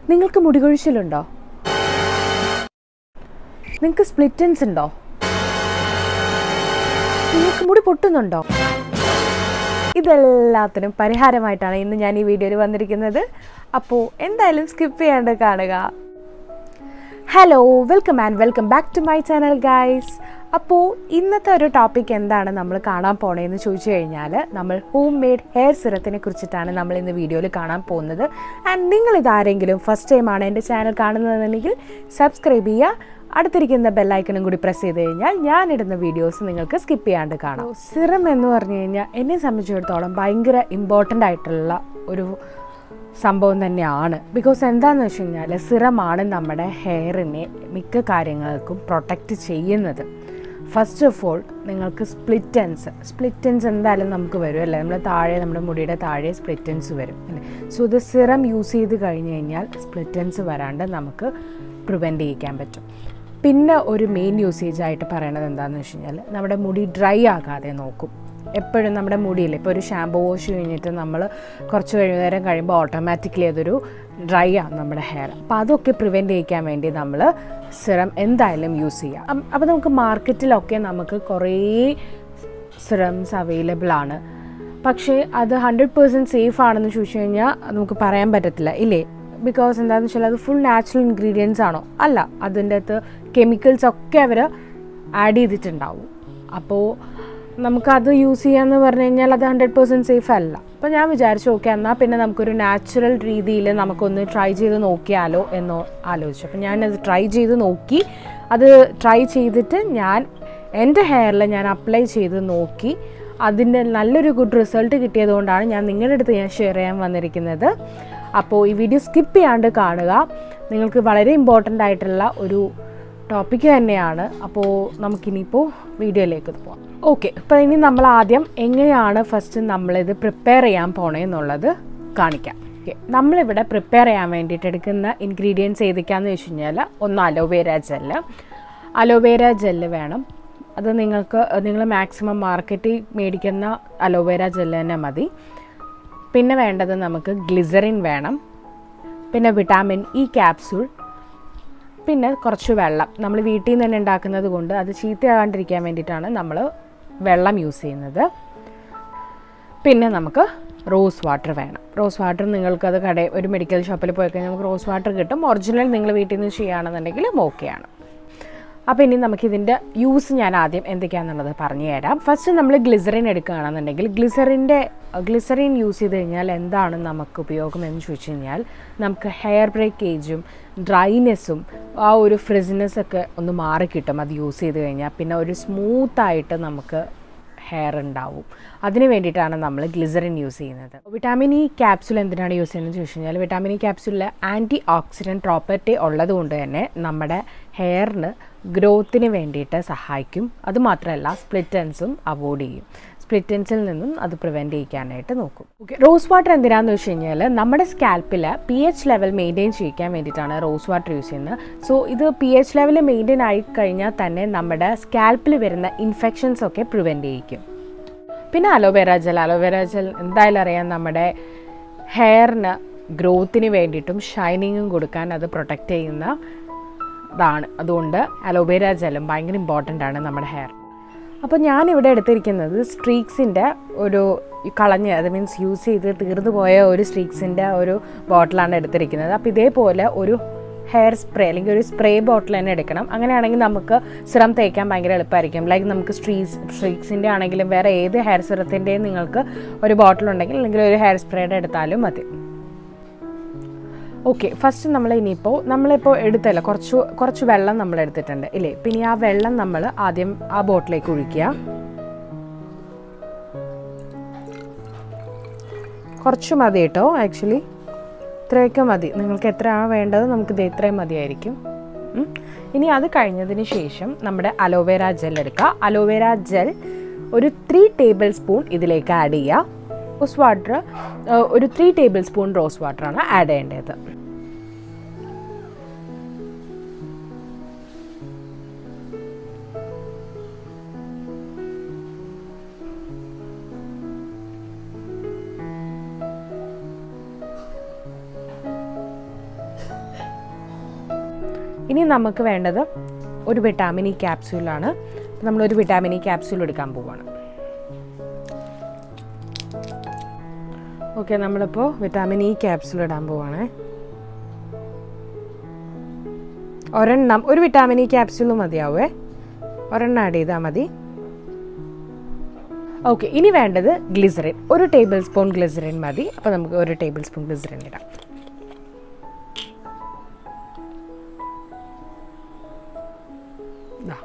നിങ്ങൾക്ക് മുടികൊഴിച്ചിലുണ്ടോ നിങ്ങൾക്ക് സ്പ്ലിറ്റൻസ് ഉണ്ടോ നിങ്ങൾക്ക് മുടി പൊട്ടുന്നുണ്ടോ ഇതെല്ലാത്തിനും പരിഹാരമായിട്ടാണ് ഇന്ന് ഞാൻ ഈ വീഡിയോയിൽ വന്നിരിക്കുന്നത് അപ്പോൾ എന്തായാലും സ്കിപ്പ് ചെയ്യാണ്ട് കാണുക hello welcome and welcome back to my channel guys അപ്പോൾ ഇന്നത്തെ ഒരു ടോപ്പിക് എന്താണ് നമ്മൾ കാണാൻ പോണേന്ന് ചോദിച്ചു കഴിഞ്ഞാൽ നമ്മൾ ഹോം മെയ്ഡ് ഹെയർ സിറത്തിനെ കുറിച്ചിട്ടാണ് നമ്മൾ ഇന്ന് വീഡിയോയിൽ കാണാൻ പോകുന്നത് ആൻഡ് നിങ്ങൾ ഇതാരെങ്കിലും ഫസ്റ്റ് ടൈമാണ് എൻ്റെ ചാനൽ കാണുന്നതെന്നുണ്ടെങ്കിൽ സബ്സ്ക്രൈബ് ചെയ്യുക അടുത്തിരിക്കുന്ന ബെല്ലൈക്കണും കൂടി പ്രസ് ചെയ്ത് കഴിഞ്ഞാൽ ഞാനിടുന്ന വീഡിയോസ് നിങ്ങൾക്ക് സ്കിപ്പ് ചെയ്യാണ്ട് കാണാം സിറം എന്ന് പറഞ്ഞു കഴിഞ്ഞാൽ എന്നെ സംബന്ധിച്ചിടത്തോളം ഭയങ്കര ഇമ്പോർട്ടൻ്റ് ആയിട്ടുള്ള ഒരു സംഭവം തന്നെയാണ് ബിക്കോസ് എന്താണെന്ന് വെച്ച് കഴിഞ്ഞാൽ സിറമാണ് നമ്മുടെ ഹെയറിനെ മിക്ക കാര്യങ്ങൾക്കും പ്രൊട്ടക്റ്റ് ചെയ്യുന്നത് ഫസ്റ്റ് ഓഫ് ഓൾ നിങ്ങൾക്ക് സ്പ്ലിറ്റൻസ് സ്പ്ലിറ്റൻസ് എന്തായാലും നമുക്ക് വരും അല്ലേ നമ്മൾ താഴെ നമ്മുടെ മുടിയുടെ താഴെ സ്പ്ലിറ്റൻസ് വരും അല്ലേ സോ ഇത് സിറം യൂസ് ചെയ്ത് കഴിഞ്ഞ് കഴിഞ്ഞാൽ സ്പ്ലിറ്റൻസ് വരാണ്ട് നമുക്ക് പ്രിവെൻറ്റ് ചെയ്യിക്കാൻ പറ്റും പിന്നെ ഒരു മെയിൻ യൂസേജ് ആയിട്ട് പറയണത് എന്താണെന്ന് വെച്ച് കഴിഞ്ഞാൽ നമ്മുടെ മുടി ഡ്രൈ ആകാതെ നോക്കും എപ്പോഴും നമ്മുടെ മുടിയിൽ ഇപ്പോൾ ഒരു ഷാമ്പു വാഷ് കഴിഞ്ഞിട്ട് നമ്മൾ കുറച്ച് കഴിയുന്ന നേരം കഴിയുമ്പോൾ ഓട്ടോമാറ്റിക്കലി അതൊരു ഡ്രൈ ആവും നമ്മുടെ ഹെയർ അപ്പോൾ അതൊക്കെ പ്രിവെൻറ്റ് ചെയ്യിക്കാൻ വേണ്ടി നമ്മൾ സിറം എന്തായാലും യൂസ് ചെയ്യാം അം- അപ്പോൾ നമുക്ക് മാർക്കറ്റിലൊക്കെ നമുക്ക് കുറേ സിറംസ് അവൈലബിൾ ആണ് പക്ഷേ അത് ഹൺഡ്രഡ് പേഴ്സൻറ്റ് സേഫ് ആണെന്ന് ചോദിച്ചു കഴിഞ്ഞാൽ നമുക്ക് പറയാൻ പറ്റത്തില്ല ഇല്ലേ ബിക്കോസ് എന്താണെന്ന് വെച്ചാൽ അത് ഫുൾ നാച്ചുറൽ ഇൻഗ്രീഡിയൻസ് ആണോ അല്ല അതിൻ്റെ അകത്ത് കെമിക്കൽസ് ഒക്കെ അവർ ആഡ് ചെയ്തിട്ടുണ്ടാവും അപ്പോൾ നമുക്കത് യൂസ് ചെയ്യാന്ന് പറഞ്ഞു കഴിഞ്ഞാൽ അത് ഹൺഡ്രഡ് പേഴ്സൻറ്റ് സേഫ് അല്ല അപ്പോൾ ഞാൻ വിചാരിച്ചു ഓക്കെ എന്നാൽ പിന്നെ നമുക്കൊരു നാച്ചുറൽ രീതിയിൽ നമുക്കൊന്ന് ട്രൈ ചെയ്ത് നോക്കിയാലോ എന്ന് ആലോചിച്ചു അപ്പോൾ ഞാനത് ട്രൈ ചെയ്ത് നോക്കി അത് ട്രൈ ചെയ്തിട്ട് ഞാൻ എൻ്റെ ഹെയറിൽ ഞാൻ അപ്ലൈ ചെയ്ത് നോക്കി അതിൻ്റെ നല്ലൊരു ഗുഡ് റിസൾട്ട് കിട്ടിയതുകൊണ്ടാണ് ഞാൻ നിങ്ങളുടെ അടുത്ത് ഞാൻ ഷെയർ ചെയ്യാൻ വന്നിരിക്കുന്നത് അപ്പോൾ ഈ വീഡിയോ സ്കിപ്പ് ചെയ്യാണ്ട് കാണുക നിങ്ങൾക്ക് വളരെ ഇമ്പോർട്ടൻ്റ് ആയിട്ടുള്ള ഒരു ടോപ്പിക്ക് തന്നെയാണ് അപ്പോൾ നമുക്കിനിയിപ്പോൾ വീഡിയോയിലേക്ക് പോകാം ഓക്കെ അപ്പോൾ ഇനി നമ്മൾ ആദ്യം എങ്ങനെയാണ് ഫസ്റ്റ് നമ്മളിത് പ്രിപ്പയർ ചെയ്യാൻ പോണേ എന്നുള്ളത് കാണിക്കാം ഓക്കെ നമ്മളിവിടെ പ്രിപ്പയർ ചെയ്യാൻ വേണ്ടിയിട്ട് എടുക്കുന്ന ഇൻഗ്രീഡിയൻസ് ഏതൊക്കെയാണെന്ന് വെച്ച് കഴിഞ്ഞാൽ ഒന്ന് അലോവേര ജെല്ല് അലോവേര ജെല്ല് വേണം അത് നിങ്ങൾക്ക് നിങ്ങൾ മാക്സിമം മാർക്കറ്റിൽ മേടിക്കുന്ന അലോവേര ജെല്ല് തന്നെ മതി പിന്നെ വേണ്ടത് നമുക്ക് ഗ്ലിസറിൻ വേണം പിന്നെ വിറ്റാമിൻ ഇ ക്യാപ്സൂൾ പിന്നെ കുറച്ച് വെള്ളം നമ്മൾ വീട്ടിൽ നിന്ന് തന്നെ ഉണ്ടാക്കുന്നത് കൊണ്ട് അത് ചീത്തയാകാണ്ടിരിക്കാൻ വേണ്ടിയിട്ടാണ് നമ്മൾ വെള്ളം യൂസ് ചെയ്യുന്നത് പിന്നെ നമുക്ക് റോസ് വാട്ടർ വേണം റോസ് വാട്ടർ നിങ്ങൾക്കത് കട ഒരു മെഡിക്കൽ ഷോപ്പിൽ പോയി കഴിഞ്ഞാൽ നമുക്ക് റോസ് വാട്ടർ കിട്ടും ഒറിജിനൽ നിങ്ങൾ വീട്ടിൽ നിന്ന് ചെയ്യുകയാണെന്നുണ്ടെങ്കിലും ഓക്കെയാണ് അപ്പോൾ ഇനി നമുക്കിതിൻ്റെ യൂസ് ഞാൻ ആദ്യം എന്തൊക്കെയാണെന്നുള്ളത് പറഞ്ഞു തരാം ഫസ്റ്റ് നമ്മൾ ഗ്ലിസറിൻ എടുക്കുകയാണെന്നുണ്ടെങ്കിൽ ഗ്ലിസറിൻ്റെ ഗ്ലിസറിൻ യൂസ് ചെയ്ത് കഴിഞ്ഞാൽ എന്താണ് നമുക്ക് ഉപയോഗം എന്ന് ചോദിച്ചു കഴിഞ്ഞാൽ നമുക്ക് ഹെയർ ബ്രേക്കേജും ഡ്രൈനെസ്സും ആ ഒരു ഫ്രിസിനെസ് ഒക്കെ ഒന്ന് മാറിക്കിട്ടും അത് യൂസ് ചെയ്ത് കഴിഞ്ഞാൽ പിന്നെ ഒരു സ്മൂത്തായിട്ട് നമുക്ക് ഹെയർ ഉണ്ടാവും അതിന് വേണ്ടിയിട്ടാണ് നമ്മൾ ഗ്ലിസറിൻ യൂസ് ചെയ്യുന്നത് വിറ്റാമിൻ ഇ ക്യാപ്സുൽ എന്തിനാണ് യൂസ് ചെയ്യുന്നത് ചോദിച്ചു കഴിഞ്ഞാൽ വിറ്റാമിൻ ഇ ക്യാപ്സുലിൽ ആൻറ്റി ഓക്സിഡൻറ്റ് പ്രോപ്പർട്ടി ഉള്ളത് കൊണ്ട് തന്നെ നമ്മുടെ ഹെയറിന് ഗ്രോത്തിന് വേണ്ടിയിട്ട് സഹായിക്കും അതുമാത്രമല്ല സ്പ്ലിറ്റൻസും അവോയ്ഡ് ചെയ്യും സ്പ്ലിറ്റൻസിൽ നിന്നും അത് പ്രിവെൻറ്റ് ചെയ്യിക്കാനായിട്ട് നോക്കും ഓക്കെ റോസ് വാട്ടർ എന്തിനാന്ന് വെച്ച് കഴിഞ്ഞാൽ നമ്മുടെ സ്കാൽപ്പിൽ പി എച്ച് ലെവൽ മെയിൻറ്റെയിൻ ചെയ്യിക്കാൻ വേണ്ടിയിട്ടാണ് റോസ് വാട്ടർ യൂസ് ചെയ്യുന്നത് സോ ഇത് പി എച്ച് ലെവൽ മെയിൻറ്റെയിൻ ആയി കഴിഞ്ഞാൽ തന്നെ നമ്മുടെ സ്കാൽപ്പിൽ വരുന്ന ഇൻഫെക്ഷൻസ് ഒക്കെ പ്രിവെൻറ്റ് ചെയ്യിക്കും പിന്നെ അലോവേര ജെൽ അലോവേര ജെൽ എന്തായാലും അറിയാം നമ്മുടെ ഹെയറിന് ഗ്രോത്തിന് വേണ്ടിയിട്ടും ഷൈനിങ്ങും കൊടുക്കാൻ അത് പ്രൊട്ടക്റ്റ് ചെയ്യുന്ന ഇതാണ് അതുകൊണ്ട് അലോവേര ജെല്ലും ഭയങ്കര ഇമ്പോർട്ടൻ്റ് ആണ് നമ്മുടെ ഹെയർ അപ്പോൾ ഞാനിവിടെ എടുത്തിരിക്കുന്നത് സ്ട്രീക്സിൻ്റെ ഒരു ഈ കളഞ്ഞ് അത് മീൻസ് യൂസ് ചെയ്ത് തീർന്നു പോയ ഒരു സ്ട്രീക്സിൻ്റെ ഒരു ബോട്ടിലാണ് എടുത്തിരിക്കുന്നത് അപ്പോൾ ഇതേപോലെ ഒരു ഹെയർ സ്പ്രേ അല്ലെങ്കിൽ ഒരു സ്പ്രേ ബോട്ടിൽ തന്നെ എടുക്കണം അങ്ങനെയാണെങ്കിൽ നമുക്ക് സിറം തേക്കാൻ ഭയങ്കര എളുപ്പമായിരിക്കും ലൈക്ക് നമുക്ക് സ്ട്രീസ് സ്ട്രീക്സിൻ്റെ ആണെങ്കിലും വേറെ ഏത് ഹെയർ സിറത്തിൻ്റെയും നിങ്ങൾക്ക് ഒരു ബോട്ടിൽ ഉണ്ടെങ്കിൽ അല്ലെങ്കിൽ ഒരു ഹെയർ സ്പ്രേയുടെ എടുത്താലും മതി ഓക്കെ ഫസ്റ്റ് നമ്മൾ ഇനിയിപ്പോൾ നമ്മളിപ്പോൾ എടുത്തല്ല കുറച്ച് കുറച്ച് വെള്ളം നമ്മൾ എടുത്തിട്ടുണ്ട് ഇല്ലേ പിന്നെ ആ വെള്ളം നമ്മൾ ആദ്യം ആ ബോട്ടിലേക്ക് ഒഴിക്കുക കുറച്ച് മതി കേട്ടോ ആക്ച്വലി ഇത്രയൊക്കെ മതി നിങ്ങൾക്ക് എത്രയാണ് വേണ്ടത് നമുക്ക് ഇത് ഇത്രയും മതിയായിരിക്കും ഉം. ഇനി അത് കഴിഞ്ഞതിന് ശേഷം നമ്മുടെ അലോവേര ജെൽ എടുക്കുക അലോവേര ജെൽ ഒരു ത്രീ ടേബിൾ സ്പൂൺ ഇതിലേക്ക് ആഡ് ചെയ്യുക റോസ് വാട്ടർ ഒരു ത്രീ ടേബിൾ സ്പൂൺ റോസ് വാട്ടറാണ് ആഡ് ചെയ്യേണ്ടത് ഇനി നമുക്ക് വേണ്ടത് ഒരു വിറ്റാമിൻ ഇ ക്യാപ്സ്യൂളാണ് നമ്മളൊരു വിറ്റാമിൻ ഇ ക്യാപ്സ്യൂൾ എടുക്കാൻ പോവുകയാണ് ഓക്കെ നമ്മളിപ്പോൾ വിറ്റാമിൻ ഇ ക്യാപ്സ്യൂൾ ഇടാൻ പോവാണ് ഒരെണ്ണം ഒരു വിറ്റാമിൻ ഇ ക്യാപ്സ്യൂൾ മതിയാവേ ഒരെണ്ണം ആഡ് ചെയ്താൽ മതി ഓക്കെ ഇനി വേണ്ടത് ഗ്ലിസറിൻ ഒരു ടേബിൾ സ്പൂൺ ഗ്ലിസറിൻ മതി അപ്പോൾ നമുക്ക് ഒരു ടേബിൾ സ്പൂൺ ഗ്ലിസറിൻ ഇടാം ദാ.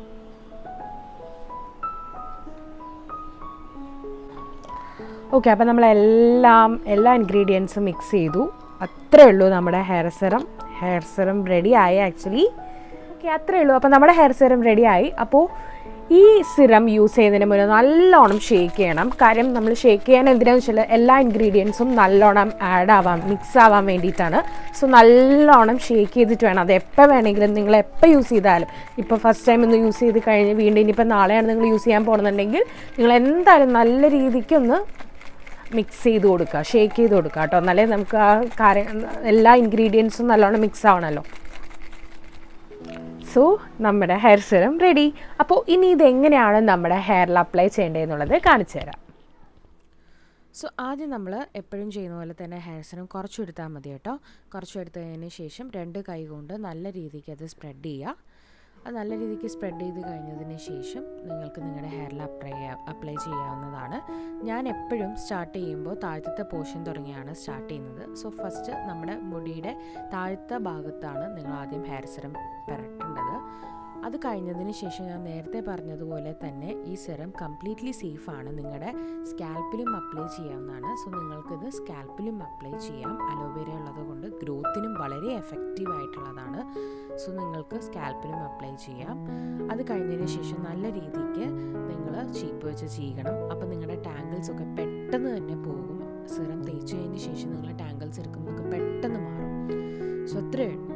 ഓക്കെ അപ്പോൾ നമ്മളെല്ലാം എല്ലാ ഇൻഗ്രീഡിയൻസും മിക്സ് ചെയ്തു അത്രേ ഉള്ളൂ നമ്മുടെ hair serum hair serum ready ആയി ആക്ച്വലി ഓക്കെ അത്രേ ഉള്ളൂ അപ്പോൾ നമ്മുടെ ഹെയർ സെറം റെഡി ആയി അപ്പോൾ ഈ സിറം യൂസ് ചെയ്യുന്നതിന് മുന്നേ നല്ലോണം ഷേക്ക് ചെയ്യണം കാര്യം നമ്മൾ ഷേക്ക് ചെയ്യാൻ എന്തിനാന്ന് വെച്ചാൽ എല്ലാ ഇൻഗ്രീഡിയൻസും നല്ലോണം ആഡ് ആവാൻ മിക്സ് ആവാൻ വേണ്ടിയിട്ടാണ് സോ നല്ലോണം ഷേക്ക് ചെയ്തിട്ട് വേണം അത് എപ്പോൾ വേണമെങ്കിലും നിങ്ങൾ എപ്പോൾ യൂസ് ചെയ്താലും ഇപ്പോൾ ഫസ്റ്റ് ടൈം ഒന്ന് യൂസ് ചെയ്ത് കഴിഞ്ഞ് വീണ്ടും ഇനിയിപ്പോൾ നാളെയാണ് നിങ്ങൾ യൂസ് ചെയ്യാൻ പോകുന്നുണ്ടെങ്കിൽ നിങ്ങൾ എന്തായാലും നല്ല രീതിക്ക് ഒന്ന് മിക്സ് ചെയ്ത് കൊടുക്കുക ഷേക്ക് ചെയ്ത് കൊടുക്കുക കേട്ടോ എന്നാലേ നമുക്ക് ആ കാര്യം എല്ലാ ഇൻഗ്രീഡിയൻസും നല്ലോണം മിക്സ് ആവണമല്ലോ സോ നമ്മുടെ ഹെയർ സെറം റെഡി അപ്പോൾ ഇനി ഇതെങ്ങനെയാണ് നമ്മുടെ ഹെയറിൽ അപ്ലൈ ചെയ്യേണ്ടതെന്നുള്ളത് കാണിച്ചു തരാം സോ ആദ്യം നമ്മൾ എപ്പോഴും ചെയ്യുന്ന പോലെ തന്നെ ഹെയർ സെറം കുറച്ചെടുത്താൽ മതി കേട്ടോ കുറച്ചെടുത്തതിന് ശേഷം രണ്ട് കൈ കൊണ്ട് നല്ല രീതിക്ക് അത് സ്പ്രെഡ് ചെയ്യുക അത് നല്ല രീതിക്ക് സ്പ്രെഡ് ചെയ്ത് കഴിഞ്ഞതിന് ശേഷം നിങ്ങൾക്ക് നിങ്ങളുടെ ഹെയറിൽ അപ്ലൈ അപ്ലൈ ചെയ്യാവുന്നതാണ് ഞാൻ എപ്പോഴും സ്റ്റാർട്ട് ചെയ്യുമ്പോൾ താഴത്തെ പോർഷൻ തുടങ്ങിയാണ് സ്റ്റാർട്ട് ചെയ്യുന്നത് സോ ഫസ്റ്റ് നമ്മുടെ മുടിയുടെ താഴത്തെ ഭാഗത്താണ് നിങ്ങൾ ആദ്യം ഹെയർ സെറം പുരട്ടേണ്ടത് അത് കഴിഞ്ഞതിന് ശേഷം ഞാൻ നേരത്തെ പറഞ്ഞതുപോലെ തന്നെ ഈ സെറം കംപ്ലീറ്റ്ലി സേഫാണ് നിങ്ങളുടെ സ്കാൽപ്പിലും അപ്ലൈ ചെയ്യാവുന്നതാണ് സോ നിങ്ങൾക്കിത് സ്കാൽപ്പിലും അപ്ലൈ ചെയ്യാം അലോവേര ഉള്ളത് കൊണ്ട് ഗ്രോത്തിനും വളരെ എഫക്റ്റീവ് ആയിട്ടുള്ളതാണ് സോ നിങ്ങൾക്ക് സ്കാൽപ്പിലും അപ്ലൈ ചെയ്യാം അത് കഴിഞ്ഞതിന് ശേഷം നല്ല രീതിക്ക് നിങ്ങൾ ചീപ്പ് വെച്ച് ചെയ്യണം അപ്പോൾ നിങ്ങളുടെ ടാങ്കിൾസ് ഒക്കെ പെട്ടെന്ന് തന്നെ പോകും സിറം തേച്ചതിന് ശേഷം നിങ്ങൾ ടാങ്കിൾസ് എടുക്കുമ്പോൾ പെട്ടെന്ന് മാറും സോ അത്രയേ ഉള്ളൂ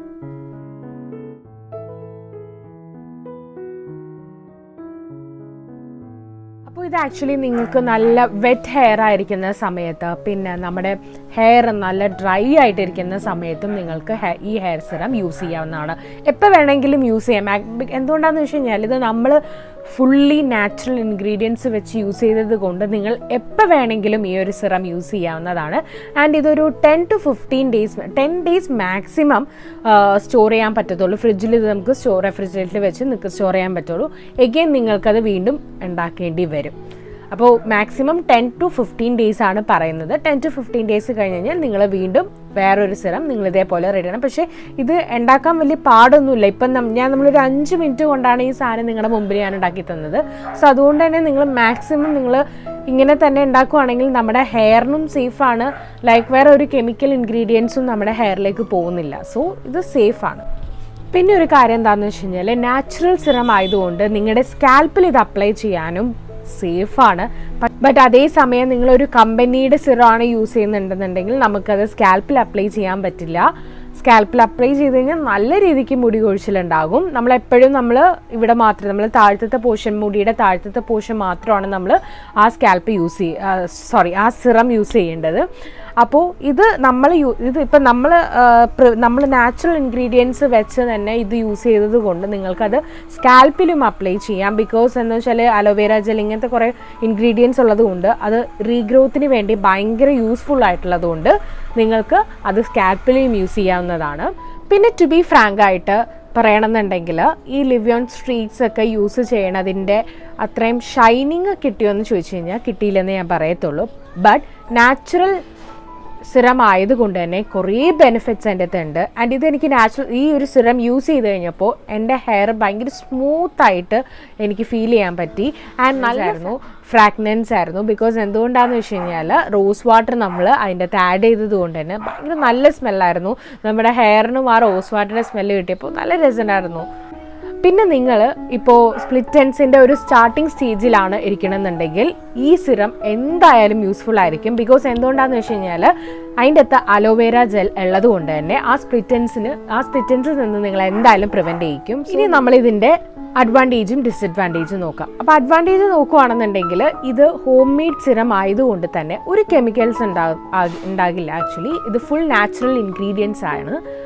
അപ്പോൾ ഇത് ആക്ച്വലി നിങ്ങൾക്ക് നല്ല വെറ്റ് ഹെയർ ആയിരിക്കുന്ന സമയത്ത് പിന്നെ നമ്മുടെ ഹെയർ നല്ല ഡ്രൈ ആയിട്ടിരിക്കുന്ന സമയത്തും നിങ്ങൾക്ക് ഹെ- ഈ ഹെയർ സിറം യൂസ് ചെയ്യാവുന്നതാണ് എപ്പോൾ വേണമെങ്കിലും യൂസ് ചെയ്യാം ആക്- എന്തുകൊണ്ടാണെന്ന് വെച്ച് കഴിഞ്ഞാൽ ഇത് നമ്മൾ ഫുള്ളി നാച്ചുറൽ ഇൻഗ്രീഡിയൻസ് വെച്ച് യൂസ് ചെയ്തത് കൊണ്ട് നിങ്ങൾ എപ്പോൾ വേണമെങ്കിലും ഈ ഒരു സിറം യൂസ് ചെയ്യാവുന്നതാണ് ആൻഡ് ഇതൊരു ten to fifteen days ten days maximum store ചെയ്യാൻ പറ്റത്തുള്ളൂ ഫ്രിഡ്ജിൽ ഇത് നമുക്ക് സ്റ്റോർ റെഫ്രിജറേറ്ററിൽ വെച്ച് നിങ്ങൾക്ക് സ്റ്റോർ ചെയ്യാൻ പറ്റുള്ളൂ എഗെയിൻ നിങ്ങൾക്കത് വീണ്ടും ഉണ്ടാക്കേണ്ടി വരും അപ്പോൾ maximum ten to fifteen days ആണ് പറയുന്നത് ടെൻ ടു ഫിഫ്റ്റീൻ ഡേയ്സ് കഴിഞ്ഞ് കഴിഞ്ഞാൽ നിങ്ങൾ വീണ്ടും വേറൊരു സിറം നിങ്ങൾ ഇതേപോലെ റെഡി ചെയ്യണം പക്ഷേ ഇത് ഉണ്ടാക്കാൻ വലിയ പാടൊന്നുമില്ല ഇപ്പം നം- ഞാൻ നമ്മളൊരു അഞ്ച് മിനിറ്റ് കൊണ്ടാണ് ഈ സാധനം നിങ്ങളുടെ മുമ്പിൽ ഞാൻ ഉണ്ടാക്കി തന്നത് സോ അതുകൊണ്ട് തന്നെ നിങ്ങൾ മാക്സിമം നിങ്ങൾ ഇങ്ങനെ തന്നെ ഉണ്ടാക്കുവാണെങ്കിൽ നമ്മുടെ ഹെയറിനും സേഫാണ് ലൈക്ക് വേറെ ഒരു കെമിക്കൽ ഇൻഗ്രീഡിയൻസും നമ്മുടെ ഹെയറിലേക്ക് പോകുന്നില്ല സോ ഇത് സേഫാണ് പിന്നെ ഒരു കാര്യം എന്താണെന്ന് വെച്ച് കഴിഞ്ഞാൽ നാച്ചുറൽ സിറം ആയതുകൊണ്ട് നിങ്ങളുടെ സ്കാൽപ്പിൽ ഇത് അപ്ലൈ ചെയ്യാനും സേഫാണ് ബട്ട് അതേസമയം നിങ്ങളൊരു കമ്പനിയുടെ സിറമാണ് യൂസ് ചെയ്യുന്നുണ്ടെന്നുണ്ടെങ്കിൽ നമുക്കത് സ്കാൽപ്പിൽ അപ്ലൈ ചെയ്യാൻ പറ്റില്ല സ്കാൽപ്പിൽ അപ്ലൈ ചെയ്ത് കഴിഞ്ഞാൽ നല്ല രീതിക്ക് മുടി കൊഴിച്ചിലുണ്ടാകും നമ്മളെപ്പോഴും നമ്മൾ ഇവിടെ മാത്രം നമ്മൾ താഴത്തെ പോർഷൻ മുടിയുടെ താഴത്തെ പോർഷൻ മാത്രമാണ് നമ്മൾ ആ സ്കാൽപ്പ് യൂസ് ചെയ്യുക സോറി ആ സിറം യൂസ് ചെയ്യേണ്ടത് അപ്പോൾ ഇത് നമ്മൾ യൂ ഇത് ഇപ്പം നമ്മൾ നമ്മൾ നാച്ചുറൽ ഇൻഗ്രീഡിയൻസ് വെച്ച് തന്നെ ഇത് യൂസ് ചെയ്തത് കൊണ്ട് നിങ്ങൾക്കത് സ്കാൽപ്പിലും അപ്ലൈ ചെയ്യാം ബിക്കോസ് എന്ന് വെച്ചാൽ അലോവേര ജെൽ ഇങ്ങനത്തെ കുറേ ഇൻഗ്രീഡിയൻസ് ഉള്ളതുകൊണ്ട് അത് റീഗ്രോത്തിന് വേണ്ടി ഭയങ്കര യൂസ്ഫുൾ ആയിട്ടുള്ളതുകൊണ്ട് നിങ്ങൾക്ക് അത് സ്കാൽപ്പിലും യൂസ് ചെയ്യാവുന്നതാണ് പിന്നെ ടു ബി ഫ്രാങ്ക് ആയിട്ട് പറയണമെന്നുണ്ടെങ്കിൽ ഈ ലിവ്യോൺ സ്ട്രീറ്റ്സ് ഒക്കെ യൂസ് ചെയ്യണതിൻ്റെ അത്രയും ഷൈനിങ് കിട്ടിയോ എന്ന് ചോദിച്ചു കഴിഞ്ഞാൽ കിട്ടിയില്ലെന്ന് ഞാൻ പറയത്തുള്ളൂ ബട്ട് നാച്ചുറൽ സിറം ആയതുകൊണ്ട് തന്നെ കുറേ ബെനിഫിറ്റ്സ് എൻ്റെ അടുത്തുണ്ട് ആൻഡ് ഇതെനിക്ക് നാച്ചുറൽ ഈ ഒരു സിറം യൂസ് ചെയ്ത് കഴിഞ്ഞപ്പോൾ എൻ്റെ ഹെയർ ഭയങ്കര സ്മൂത്ത് ആയിട്ട് എനിക്ക് ഫീൽ ചെയ്യാൻ പറ്റി ആൻഡ് നല്ലായിരുന്നു ഫ്രാഗ്നൻസ് ആയിരുന്നു ബിക്കോസ് എന്തുകൊണ്ടാണെന്ന് വെച്ച് കഴിഞ്ഞാൽ റോസ് വാട്ടർ നമ്മൾ അതിൻ്റെ അകത്ത് ആഡ് ചെയ്തത് കൊണ്ട് തന്നെ ഭയങ്കര നല്ല സ്മെല്ലായിരുന്നു നമ്മുടെ ഹെയറിനും ആ റോസ് വാട്ടറിൻ്റെ സ്മെല്ല് കിട്ടിയപ്പോൾ നല്ല രസമുണ്ടായിരുന്നു പിന്നെ നിങ്ങൾ ഇപ്പോൾ സ്പ്ലിറ്റ് ടെൻസിൻ്റെ ഒരു സ്റ്റാർട്ടിംഗ് സ്റ്റേജിലാണ് ഇരിക്കണമെന്നുണ്ടെങ്കിൽ ഈ സിറം എന്തായാലും യൂസ്ഫുൾ ആയിരിക്കും ബിക്കോസ് എന്തുകൊണ്ടാണെന്ന് വെച്ച് കഴിഞ്ഞാൽ അതിൻ്റെ അകത്ത് അലോവേര ജെൽ ഉള്ളത് കൊണ്ട് തന്നെ ആ സ്പ്ലിറ്റൻസിന് ആ സ്പ്ലിറ്റൻസിൽ നിന്ന് നിങ്ങൾ എന്തായാലും പ്രിവെൻറ്റ് ചെയ്യിക്കും ഇനി നമ്മൾ ഇതിൻ്റെ അഡ്വാൻറ്റേജും ഡിസഡ്വാൻറ്റേജും നോക്കാം അപ്പോൾ അഡ്വാൻറ്റേജ് നോക്കുവാണെന്നുണ്ടെങ്കിൽ ഇത് ഹോം മെയ്ഡ് സിറം ആയതുകൊണ്ട് തന്നെ ഒരു കെമിക്കൽസ് ഉണ്ടാ ആ- ഉണ്ടാകില്ല ആക്ച്വലി ഇത് ഫുൾ നാച്ചുറൽ ഇൻഗ്രീഡിയൻസ് ആണ്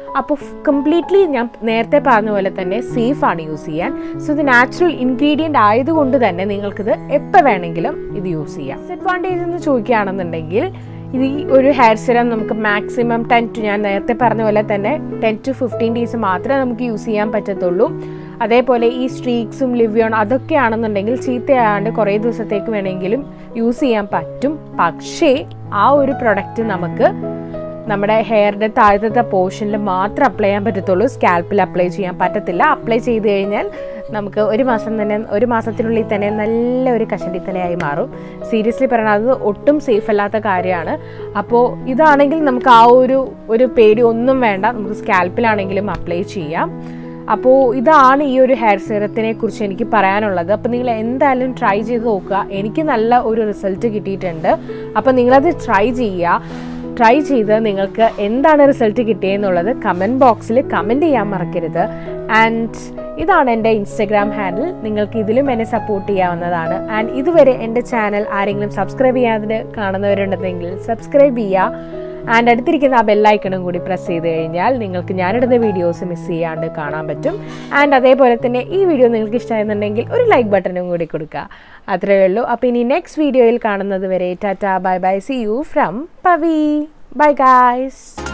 അപ്പോൾ കംപ്ലീറ്റ്ലി ഞാൻ നേരത്തെ പറഞ്ഞ പോലെ തന്നെ സേഫ് ആണ് യൂസ് ചെയ്യാൻ സോ ഇത് നാച്ചുറൽ ഇൻഗ്രീഡിയൻ്റ് ആയതുകൊണ്ട് തന്നെ നിങ്ങൾക്കിത് എപ്പോൾ വേണമെങ്കിലും ഇത് യൂസ് ചെയ്യാം ഡിസഡ്വാൻറ്റേജ് എന്ന് ചോദിക്കുകയാണെന്നുണ്ടെങ്കിൽ ഇത് ഈ ഒരു ഹെയർ സിറം നമുക്ക് മാക്സിമം ടെൻ ടു ഞാൻ നേരത്തെ പറഞ്ഞ പോലെ തന്നെ ടെൻ ടു ഫിഫ്റ്റീൻ ഡേയ്സ് മാത്രമേ നമുക്ക് യൂസ് ചെയ്യാൻ പറ്റത്തുള്ളൂ അതേപോലെ ഈ സ്ട്രീക്സും ലിവ്യോൺ അതൊക്കെ ആണെന്നുണ്ടെങ്കിൽ ചീത്തയാണ്ട് കുറേ ദിവസത്തേക്ക് വേണമെങ്കിലും യൂസ് ചെയ്യാൻ പറ്റും പക്ഷേ ആ ഒരു പ്രൊഡക്റ്റ് നമുക്ക് നമ്മുടെ ഹെയറിൻ്റെ താഴത്തെ പോർഷനിൽ മാത്രം അപ്ലൈ ചെയ്യാൻ പറ്റത്തുള്ളൂ സ്കാൽപ്പിൽ അപ്ലൈ ചെയ്യാൻ പറ്റത്തില്ല അപ്ലൈ ചെയ്ത് കഴിഞ്ഞാൽ നമുക്ക് ഒരു മാസം തന്നെ ഒരു മാസത്തിനുള്ളിൽ തന്നെ നല്ല ഒരു കഷണ്ടിത്തലയായി മാറും സീരിയസ്ലി പറഞ്ഞാൽ അത് ഒട്ടും സേഫ് അല്ലാത്ത കാര്യമാണ് അപ്പോൾ ഇതാണെങ്കിൽ നമുക്ക് ആ ഒരു ഒരു പേടി ഒന്നും വേണ്ട നമുക്ക് സ്കാൽപ്പിലാണെങ്കിലും അപ്ലൈ ചെയ്യാം അപ്പോൾ ഇതാണ് ഈ ഒരു ഹെയർ സിറത്തിനെ കുറിച്ച് എനിക്ക് പറയാനുള്ളത് അപ്പോൾ നിങ്ങൾ എന്തായാലും ട്രൈ ചെയ്ത് നോക്കുക എനിക്ക് നല്ല ഒരു റിസൾട്ട് കിട്ടിയിട്ടുണ്ട് അപ്പോൾ നിങ്ങളത് ട്രൈ ചെയ്യുക ട്രൈ ചെയ്ത് നിങ്ങൾക്ക് എന്താണ് റിസൾട്ട് കിട്ടിയെന്നുള്ളത് കമൻറ്റ് ബോക്സിൽ കമൻറ്റ് ചെയ്യാൻ മറക്കരുത് ആൻഡ് ഇതാണ് എൻ്റെ ഇൻസ്റ്റഗ്രാം ഹാൻഡിൽ നിങ്ങൾക്ക് ഇതിലും എന്നെ സപ്പോർട്ട് ചെയ്യാവുന്നതാണ് ആൻഡ് ഇതുവരെ എൻ്റെ ചാനൽ ആരെങ്കിലും സബ്സ്ക്രൈബ് ചെയ്യാതെ കാണുന്നവരുണ്ടെങ്കിൽ സബ്സ്ക്രൈബ് ചെയ്യുക ആൻഡ് അടുത്തിരിക്കുന്ന ആ ബെല്ലൈക്കണും കൂടി പ്രസ് ചെയ്ത് കഴിഞ്ഞാൽ നിങ്ങൾക്ക് ഞാനിടുന്ന വീഡിയോസ് മിസ് ചെയ്യാണ്ട് കാണാൻ പറ്റും ആൻഡ് അതേപോലെ തന്നെ ഈ വീഡിയോ നിങ്ങൾക്ക് ഇഷ്ടമായിരുന്നുണ്ടെങ്കിൽ ഒരു ലൈക്ക് ബട്ടണും കൂടി കൊടുക്കുക അത്രയേ ഉള്ളൂ അപ്പോൾ ഇനി നെക്സ്റ്റ് വീഡിയോയിൽ കാണുന്നത് വരെ ടാറ്റ bye bye see you from Pavi bye guys